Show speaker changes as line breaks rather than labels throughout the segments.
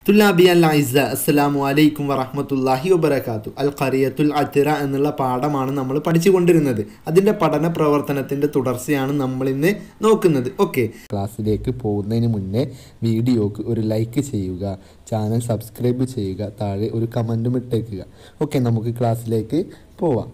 തുല്ലാബി അൽ ഐസ അസ്സലാമു അലൈക്കും വറഹമത്തല്ലാഹി വബർക്കാത്തു അൽ ഖറിയത്തുൽ അത്തിറ എന്നുള്ള പാഠമാണ് നമ്മൾ പഠിച്ചുകൊണ്ടിരുന്നത് അതിൻ്റെ പഠന പ്രവർത്തനത്തിൻ്റെ തുടർച്ചയാണ് നമ്മൾ ഇന്ന് നോക്കുന്നത് ഓക്കെ ക്ലാസ്സിലേക്ക് പോകുന്നതിന് മുന്നേ വീഡിയോക്ക് ഒരു ലൈക്ക് ചെയ്യുക ചാനൽ സബ്സ്ക്രൈബ് ചെയ്യുക താഴെ ഒരു കമൻറ്റും ഇട്ടേക്കുക ഓക്കെ നമുക്ക് ക്ലാസ്സിലേക്ക് പോവാം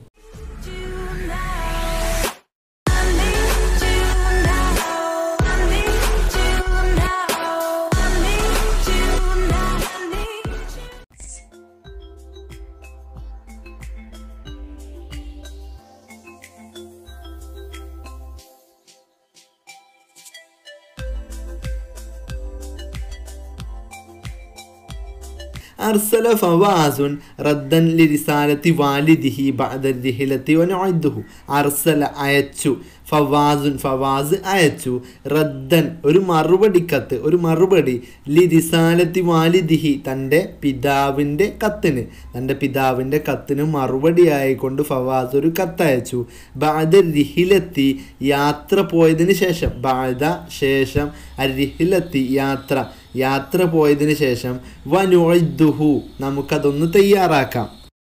അർസല ഫവാസുൻ റദ്ദൻ ലിരിസാലത്തി വാലിദിഹി ബഅദരിഹിലത്തി വനുഅദ്ദുഹു അർസല അയച്ചു ഫവാസുൻ ഫവാസ് അയച്ചു റദ്ദൻ ഒരു മറുപടി കത്ത് ഒരു മറുപടി ലിരിസാലത്തി വാലിദിഹി തൻ്റെ പിതാവിൻ്റെ കത്തിന് തൻ്റെ പിതാവിൻ്റെ കത്തിന് മറുപടി ആയിക്കൊണ്ട് ഫവാസ് ഒരു കത്തയച്ചു ബാദ റിഹിലെത്തി യാത്ര പോയതിന് ശേഷം ബാദ ശേഷം അരിഹിലെത്തി യാത്ര യാത്ര പോയതിന് ശേഷം വനുഅദ്ദുഹു നമുക്കതൊന്ന് തയ്യാറാക്കാം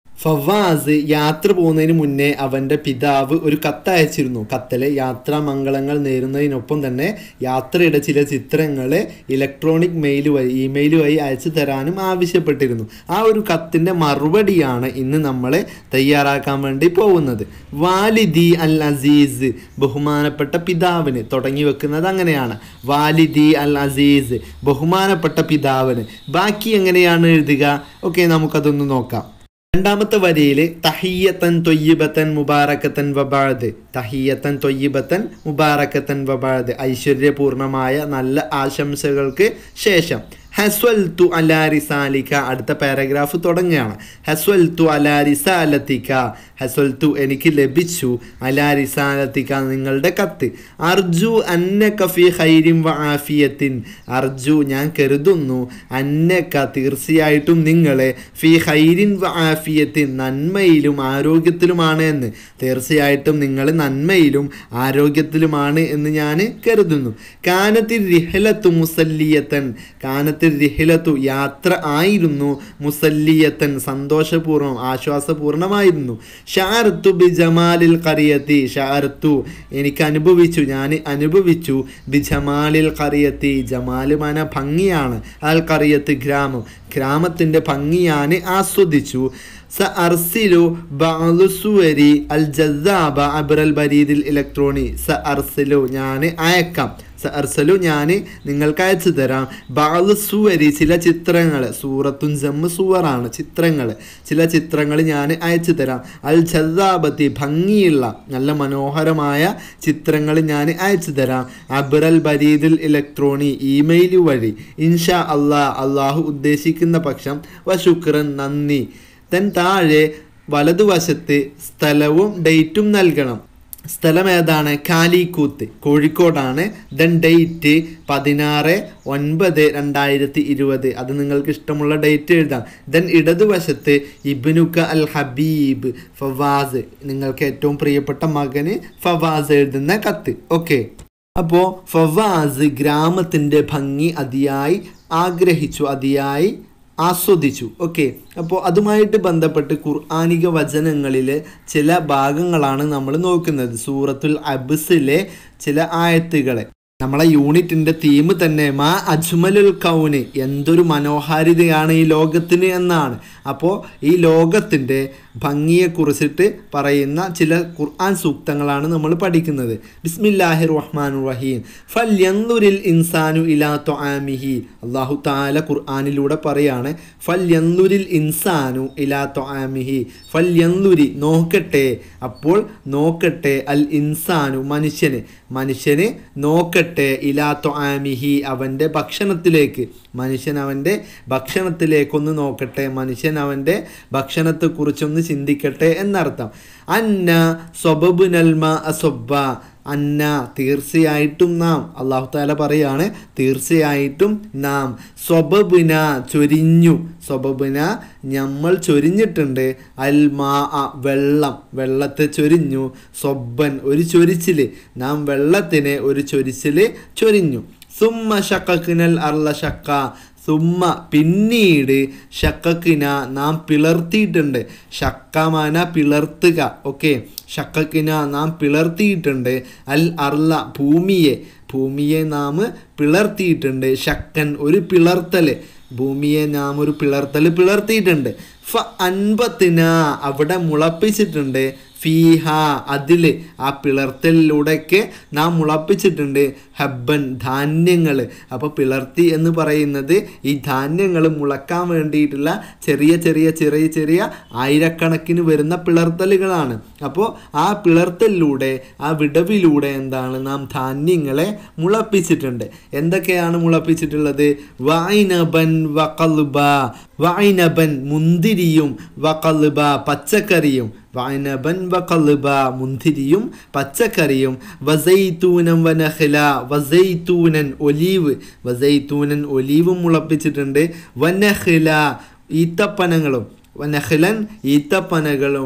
ഫവാസ് യാത്ര പോകുന്നതിന് മുന്നേ അവൻ്റെ പിതാവ് ഒരു കത്തയച്ചിരുന്നു കത്തിലെ യാത്രാമംഗളങ്ങൾ നേരുന്നതിനൊപ്പം തന്നെ യാത്രയുടെ ചില ചിത്രങ്ങൾ ഇലക്ട്രോണിക് മെയിൽ വഴി ഇമെയിൽ വഴി അയച്ചു തരാനും ആവശ്യപ്പെട്ടിരുന്നു ആ ഒരു കത്തിൻ്റെ മറുപടിയാണ് ഇന്ന് നമ്മൾ തയ്യാറാക്കാൻ വേണ്ടി പോകുന്നത് വാലിദി അൽ അസീസ് ബഹുമാനപ്പെട്ട പിതാവിന് തുടങ്ങി വെക്കുന്നത് അങ്ങനെയാണ് വാലിദി അൽ അസീസ് ബഹുമാനപ്പെട്ട പിതാവിന് ബാക്കി എങ്ങനെയാണ് എഴുതുക ഓക്കെ നമുക്കതൊന്ന് നോക്കാം രണ്ടാമത്തെ വരിയിൽ തഹിയത്തൻ തൊയ്യബത്തൻ മുബാറക്കത്തൻ വബാഴത് തഹിയത്തൻ തൊയ്യബത്തൻ മുബാറക്കത്തൻ വബാഴത് ഐശ്വര്യപൂർണമായ നല്ല ആശംസകൾക്ക് ശേഷം ഹസ്വൽ തു അലാരിസാലിക്ക അടുത്ത പാരഗ്രാഫ് തുടങ്ങുകയാണ് ഹസ്വൽ തു അലാരിസാലത്തിക്ക ഹസ്വൽ തു എനിക്ക് ലഭിച്ചു അലാരിസാലത്തിക്ക നിങ്ങളുടെ കത്ത് അർജു അന്ന കഫി ഹൈരിം വ ആഫിയത്തിൻ അർജു ഞാൻ കരുതുന്നു അന്നക്ക തീർച്ചയായിട്ടും നിങ്ങളെ ഫി ഹൈരിൻ വ ആഫിയത്തിൻ നന്മയിലും ആരോഗ്യത്തിലുമാണ് എന്ന് തീർച്ചയായിട്ടും നിങ്ങൾ നന്മയിലും ആരോഗ്യത്തിലുമാണ് എന്ന് ഞാൻ കരുതുന്നു കാനത്തിൽ റിഹലത്തു മുസല്ലിയത്തൻ കാനത്തിൽ റിഹിലത്തു യാത്ര ആയിരുന്നു മുസല്ലിയത്തൻ സന്തോഷപൂർവ്വം ആശ്വാസപൂർണമായിരുന്നു ഷാർത്തു ബി ജമാലിൽ കറിയത്തി ഷാർത്തു എനിക്ക് അനുഭവിച്ചു ഞാൻ അനുഭവിച്ചു ബി ജമാലിൽ കറിയത്തി ജമാല് മന ഭംഗിയാണ് അൽ കറിയത്ത് ഗ്രാമം ഗ്രാമത്തിൻ്റെ ഭംഗി ഞാൻ ആസ്വദിച്ചു സ അർസിലു ബാലുസുവരി അൽ ജസാബ അബ്രൽ ബരീദിൽ ഇലക്ട്രോണി സ അർസിലു ഞാൻ അയക്കാം സ അർസലു ഞാൻ നിങ്ങൾക്ക് അയച്ചു തരാം ബാലുസുവരി ചില ചിത്രങ്ങൾ സൂറത്തുൻ ജമ്മ് സുവറാണ് ചിത്രങ്ങൾ ചില ചിത്രങ്ങൾ ഞാൻ അയച്ചു തരാം അൽ ജസാബത്തി ഭംഗിയുള്ള നല്ല മനോഹരമായ ചിത്രങ്ങൾ ഞാൻ അയച്ചു തരാം അബ്രൽ ബരീദിൽ ഇലക്ട്രോണി ഇമെയിൽ വഴി ഇൻഷാ അള്ളാഹ് അള്ളാഹു ഉദ്ദേശിക്കുന്ന പക്ഷം വശുക്രൻ നന്ദി തൻ താഴെ വലതുവശത്ത് സ്ഥലവും ഡേറ്റും നൽകണം സ്ഥലം ഏതാണ് കാലിക്കൂത്ത് കോഴിക്കോടാണ് ദെൻ ഡേറ്റ് പതിനാറ് ഒൻപത് രണ്ടായിരത്തി ഇരുപത് അത് നിങ്ങൾക്ക് ഇഷ്ടമുള്ള ഡേറ്റ് എഴുതാം ദെൻ ഇടതുവശത്ത് ഇബിനുക്ക അൽ ഹബീബ് ഫവാസ് നിങ്ങൾക്ക് ഏറ്റവും പ്രിയപ്പെട്ട മകന് ഫവാസ് എഴുതുന്ന കത്ത് ഓക്കെ അപ്പോൾ ഫവാസ് ഗ്രാമത്തിൻ്റെ ഭംഗി അതിയായി ആഗ്രഹിച്ചു അതിയായി ആസ്വദിച്ചു ഓക്കെ അപ്പോൾ അതുമായിട്ട് ബന്ധപ്പെട്ട് ഖുർആാനിക വചനങ്ങളിലെ ചില ഭാഗങ്ങളാണ് നമ്മൾ നോക്കുന്നത് സൂറത്തുൽ അബ്സിലെ ചില ആയത്തുകളെ നമ്മളെ യൂണിറ്റിൻ്റെ തീം തന്നെ മാ അജ്മലുൽ കൗന് എന്തൊരു മനോഹാരിതയാണ് ഈ ലോകത്തിന് എന്നാണ് അപ്പോൾ ഈ ലോകത്തിൻ്റെ ഭംഗിയെക്കുറിച്ചിട്ട് പറയുന്ന ചില ഖുർആൻ സൂക്തങ്ങളാണ് നമ്മൾ പഠിക്കുന്നത് ബിസ്മില്ലാഹി റഹ്മാൻ റഹീം ഫൽ യന്തുരിൽ ഇൻസാനു ഇലാ തൊആമിഹി അള്ളാഹു താല ഖുർആാനിലൂടെ പറയാണ് ഫൽ യന്തുരിൽ ഇൻസാനു ഇലാ തൊആമിഹി ഫൽ യന്തുരി നോക്കട്ടെ അപ്പോൾ നോക്കട്ടെ അൽ ഇൻസാനു മനുഷ്യന് മനുഷ്യന് നോക്കട്ടെ ഇലാ തൊആമിഹി അവൻ്റെ ഭക്ഷണത്തിലേക്ക് മനുഷ്യൻ അവൻ്റെ ഭക്ഷണത്തിലേക്കൊന്ന് നോക്കട്ടെ മനുഷ്യൻ അവൻ്റെ ഭക്ഷണത്തെക്കുറിച്ചൊന്ന് ചിന്തിക്കട്ടെ എന്നർത്ഥം അന്ന സ്വബബു നൽമ അസൊബ്ബ അന്ന തീർച്ചയായിട്ടും നാം അള്ളാഹു താല പറയാണ് തീർച്ചയായിട്ടും നാം സ്വബബുന ചൊരിഞ്ഞു സ്വബബുന നമ്മൾ ചൊരിഞ്ഞിട്ടുണ്ട് അൽ മാ അ വെള്ളം വെള്ളത്തെ ചൊരിഞ്ഞു സ്വബൻ ഒരു ചൊരിച്ചിൽ നാം വെള്ളത്തിന് ഒരു ചൊരിച്ചിൽ ചൊരിഞ്ഞു സുമ്മ ഷക്കക്കിനൽ അർല ഷക്ക സുമ്മ പിന്നീട് ഷക്കക്കിന നാം പിളർത്തിയിട്ടുണ്ട് ഷക്കമാന പിളർത്തുക ഓക്കെ ഷക്കക്കിന നാം പിളർത്തിയിട്ടുണ്ട് അൽ അർല ഭൂമിയെ ഭൂമിയെ നാം പിളർത്തിയിട്ടുണ്ട് ശക്കൻ ഒരു പിളർത്തൽ ഭൂമിയെ നാം ഒരു പിളർത്തൽ പിളർത്തിയിട്ടുണ്ട് ഫ അൻപത്തിന അവിടെ മുളപ്പിച്ചിട്ടുണ്ട് ഫീഹ അതിൽ ആ പിളർത്തലിലൂടെയൊക്കെ നാം മുളപ്പിച്ചിട്ടുണ്ട് ഹബ്ബൻ ധാന്യങ്ങൾ അപ്പോൾ പിളർത്തി എന്ന് പറയുന്നത് ഈ ധാന്യങ്ങൾ മുളക്കാൻ വേണ്ടിയിട്ടുള്ള ചെറിയ ചെറിയ ചെറിയ ചെറിയ ആയിരക്കണക്കിന് വരുന്ന പിളർത്തലുകളാണ് അപ്പോൾ ആ പിളർത്തലിലൂടെ ആ വിടവിലൂടെ എന്താണ് നാം ധാന്യങ്ങളെ മുളപ്പിച്ചിട്ടുണ്ട് എന്തൊക്കെയാണ് മുളപ്പിച്ചിട്ടുള്ളത് വൈനബൻ വകൽബ വൈനബൻ മുന്തിരിയും വകൽബ പച്ചക്കറിയും വൈനബൻ വകൽബ മുന്തിരിയും പച്ചക്കറിയും വസൈത്തൂനം വനഹ്ല വസൈത്തൂനൻ ഒലീവ് വസൈത്തൂനൻ ഒലീവും മുളപ്പിച്ചിട്ടുണ്ട് വനഹ്ല ഈത്തപ്പനങ്ങളും വനഹ്ലൻ ഈത്തപ്പനകളും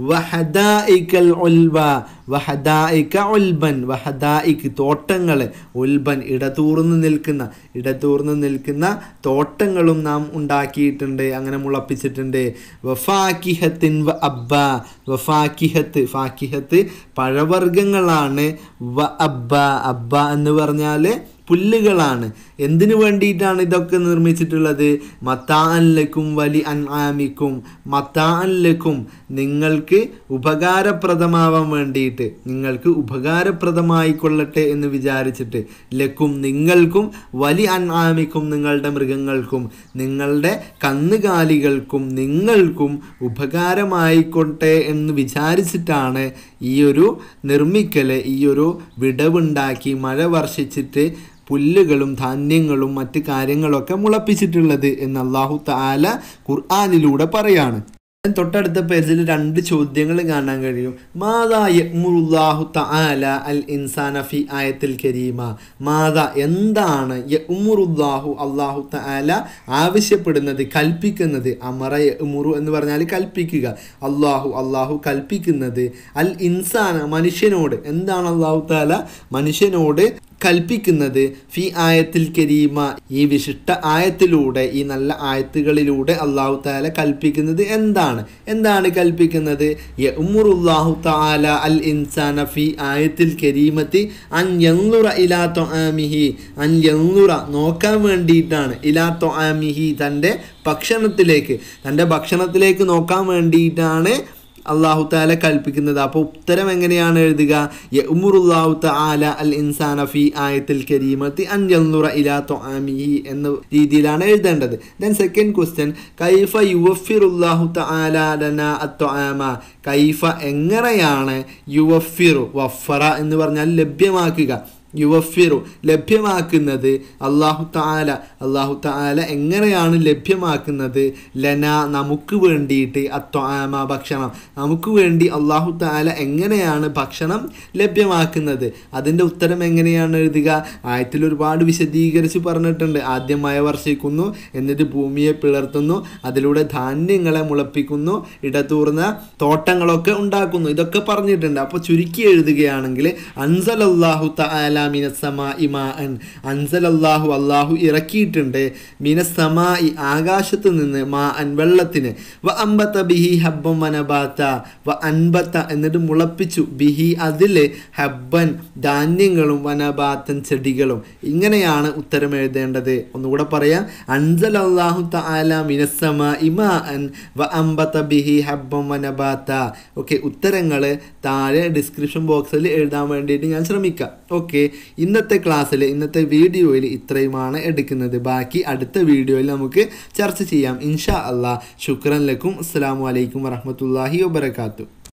വഹദായിക്കൽ ഉൽബ വഹദായിക്ക ഉൽബൻ വഹദായിക്ക് തോട്ടങ്ങൾ ഉൽബൻ ഇടതൂർന്ന് നിൽക്കുന്ന ഇടതൂർന്ന് നിൽക്കുന്ന തോട്ടങ്ങളും നാം ഉണ്ടാക്കിയിട്ടുണ്ട് അങ്ങനെ മുളപ്പിച്ചിട്ടുണ്ട് വഫാക്കിഹത്തിൻ വ അബ്ബ വഫാക്കിഹത്ത് ഫാക്കിഹത്ത് പഴവർഗ്ഗങ്ങളാണ് വ അബ്ബ അബ്ബ എന്ന് പറഞ്ഞാൽ പുല്ലുകളാണ് എന്തിനു വേണ്ടിയിട്ടാണ് ഇതൊക്കെ നിർമ്മിച്ചിട്ടുള്ളത് മത്താഅല്ലക്കും വലി അൻആമിക്കും മത്താഅല്ലക്കും നിങ്ങൾക്ക് ഉപകാരപ്രദമാവാൻ വേണ്ടിയിട്ട് നിങ്ങൾക്ക് ഉപകാരപ്രദമായിക്കൊള്ളട്ടെ എന്ന് വിചാരിച്ചിട്ട് ലക്കും നിങ്ങൾക്കും വലി അൻആമിക്കും നിങ്ങളുടെ മൃഗങ്ങൾക്കും നിങ്ങളുടെ കന്നുകാലികൾക്കും നിങ്ങൾക്കും ഉപകാരമായിക്കോട്ടെ എന്ന് വിചാരിച്ചിട്ടാണ് ഈ ഒരു നിർമ്മിക്കൽ ഈ ഒരു വിടവുണ്ടാക്കി മഴ വർഷിച്ചിട്ട് പുല്ലുകളും ധാന്യങ്ങളും മറ്റ് കാര്യങ്ങളൊക്കെ മുളപ്പിച്ചിട്ടുള്ളത് എന്ന് അള്ളാഹു താല ഖുർആാനിലൂടെ പറയാണ് തൊട്ടടുത്ത പേജിൽ രണ്ട് ചോദ്യങ്ങൾ കാണാൻ കഴിയും മാതാ യഅ്മുറുല്ലാഹു തആല അൽ ഇൻസാന ഫി ആയത്തിൽ കരീമ മാതാ എന്താണ് യഅ്മുറുല്ലാഹു അള്ളാഹു തആല ആവശ്യപ്പെടുന്നത് കൽപ്പിക്കുന്നത് അമറ യഅ്മുറു എന്ന് പറഞ്ഞാൽ കൽപ്പിക്കുക അള്ളാഹു അള്ളാഹു കൽപ്പിക്കുന്നത് അൽ ഇൻസാന മനുഷ്യനോട് എന്താണ് അള്ളാഹു തആല മനുഷ്യനോട് കൽപ്പിക്കുന്നത് ഫി ആയത്തിൽ കരീമ ഈ വിശിഷ്ട ആയത്തിലൂടെ ഈ നല്ല ആയത്തുകളിലൂടെ അള്ളാഹു താല കൽപ്പിക്കുന്നത് എന്താണ് എന്താണ് കൽപ്പിക്കുന്നത് യഉമുറുല്ലാഹു തആല അൽ ഇൻസാന ഫി ആയത്തിൽ കരീമത്തി അൻ യൻലുറ ഇലാ തൊആമിഹി അൻ യൻലുറ നോക്കാൻ വേണ്ടിയിട്ടാണ് ഇലാ തൊആമിഹി തൻ്റെ ഭക്ഷണത്തിലേക്ക് തൻ്റെ ഭക്ഷണത്തിലേക്ക് നോക്കാൻ വേണ്ടിയിട്ടാണ് അള്ളാഹു താല കൽപ്പിക്കുന്നത് അപ്പോൾ ഉത്തരം എങ്ങനെയാണ് എഴുതുക യഉമുറുല്ലാഹു തആല അൽ ഇൻസാന ഫി ആയത്തിൽ കരീമത്തി അൻ യൻലുറ ഇലാ തൊആമിഹി എന്ന രീതിയിലാണ് എഴുതേണ്ടത് ദെൻ സെക്കൻഡ് ക്വസ്റ്റ്യൻ കൈഫ യുവഫിറുല്ലാഹു തആല ലനാ അത്തൊആമ കൈഫ എങ്ങനെയാണ് യുവഫിറു വഫറ എന്ന് പറഞ്ഞാൽ ലഭ്യമാക്കുക യുവഫിറു ലഭ്യമാക്കുന്നത് അള്ളാഹു താല അള്ളാഹു താല എങ്ങനെയാണ് ലഭ്യമാക്കുന്നത് ലന നമുക്ക് വേണ്ടിയിട്ട് അത്വാമ ഭക്ഷണം നമുക്ക് വേണ്ടി അള്ളാഹു താല എങ്ങനെയാണ് ഭക്ഷണം ലഭ്യമാക്കുന്നത് അതിൻ്റെ ഉത്തരം എങ്ങനെയാണ് എഴുതുക ആയത്തിൽ ഒരുപാട് വിശദീകരിച്ച് പറഞ്ഞിട്ടുണ്ട് ആദ്യം മഴ വർഷിക്കുന്നു എന്നിട്ട് ഭൂമിയെ പിളർത്തുന്നു അതിലൂടെ ധാന്യങ്ങളെ മുളപ്പിക്കുന്നു ഇടതൂർന്ന തോട്ടങ്ങളൊക്കെ ഉണ്ടാക്കുന്നു ഇതൊക്കെ പറഞ്ഞിട്ടുണ്ട് അപ്പോൾ ചുരുക്കി എഴുതുകയാണെങ്കിൽ അൻസൽ അള്ളാഹു തആല മിനസമാ ഇമാൻ അൻസൽ അള്ളാഹു അള്ളാഹു ഇറക്കിയിട്ടുണ്ട് മിനസമാ ഈ ആകാശത്ത് നിന്ന് മാ അൻ വെള്ളത്തിന് വ അമ്പത്ത ബിഹി ഹബ്ബം വനബാത്ത വ അൻബത്ത എന്നിട്ട് മുളപ്പിച്ചു ബിഹി അതിൽ ഹബ്ബൻ ധാന്യങ്ങളും വനബാത്തൻ ചെടികളും ഇങ്ങനെയാണ് ഉത്തരം എഴുതേണ്ടത് ഒന്നുകൂടെ പറയാം അൻസൽ അള്ളാഹു തആല മിനസമാ ഇമാ അൻ വ അമ്പത്ത ബിഹി ഹബ്ബം വനബാത്ത ഓക്കെ ഉത്തരങ്ങൾ താഴെ ഡിസ്ക്രിപ്ഷൻ ബോക്സിൽ എഴുതാൻ വേണ്ടിയിട്ട് ഞാൻ ശ്രമിക്കാം ഓക്കെ ഇന്നത്തെ ക്ലാസ്സിൽ ഇന്നത്തെ വീഡിയോയിൽ ഇത്രയുമാണ് എടുക്കുന്നത് ബാക്കി അടുത്ത വീഡിയോയിൽ നമുക്ക് ചർച്ച ചെയ്യാം ഇൻഷാ അള്ളാഹ് ശുക്രൻ ലക്കും അസ്സാം വലൈക്കും വറഹമത്തല്ലാഹി വബർക്കാത്തു